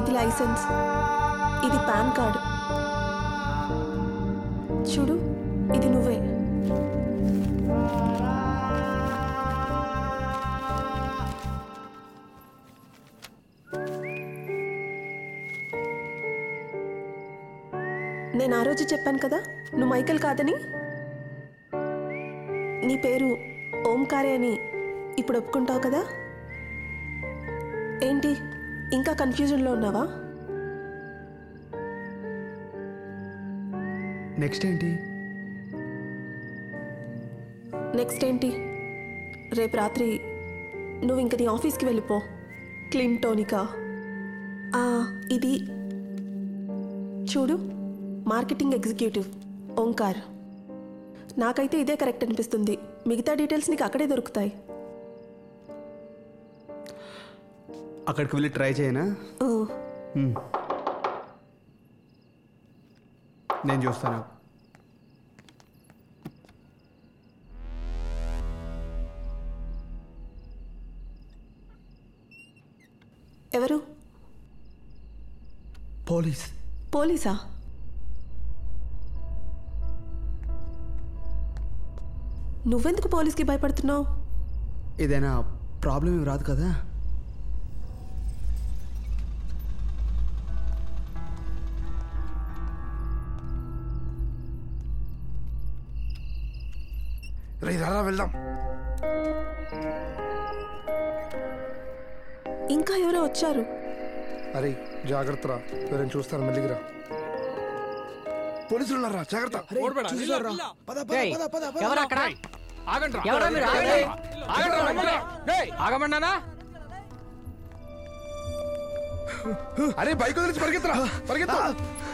ఇది లైసెన్స్ ఇది pan card చూడు ఇది నువ్వే నేను ఆ రోజు చెప్పాను కదా నువ్వు మైకేల్ కాదని నీ పేరు ఓంకారే అని ఇప్పుడు ఒప్పుకుంటావు కదా ఏంటి ఇంకా కన్ఫ్యూజన్లో ఉన్నావా నెక్స్ట్ ఏంటి నెక్స్ట్ ఏంటి రేపు రాత్రి నువ్వు ఇంక నీ ఆఫీస్కి వెళ్ళిపో క్లింటోనికా ఆ, ఇది చూడు మార్కెటింగ్ ఎగ్జిక్యూటివ్ ఓంకార్ నాకైతే ఇదే కరెక్ట్ అనిపిస్తుంది మిగతా డీటెయిల్స్ నీకు అక్కడే దొరుకుతాయి అక్కడికి వెళ్ళి ట్రై చేయనా ఓ, మ్మ్. నేను చూస్తాను ఎవరు పోలీస్ పోలీసా నువ్వెందుకు పోలీస్కి భయపడుతున్నావు ఏదైనా ప్రాబ్లం ఏమి రాదు కదా రే రా వెళ్దాం ఇంకా ఎవరో వచ్చారు అరే జాగ్రత్త రా ఎవరైనా చూస్తారు మెల్లిగిరా పోలీసులు ఉన్నారా జాగ్రత్త ఏయ్, ఎవరు అక్కడ ఎవరా మీరు ఆగండి. ఆగమన్నానా అరే బైక్ వదిలించి పరిగెత్తరా పరిగెత్తా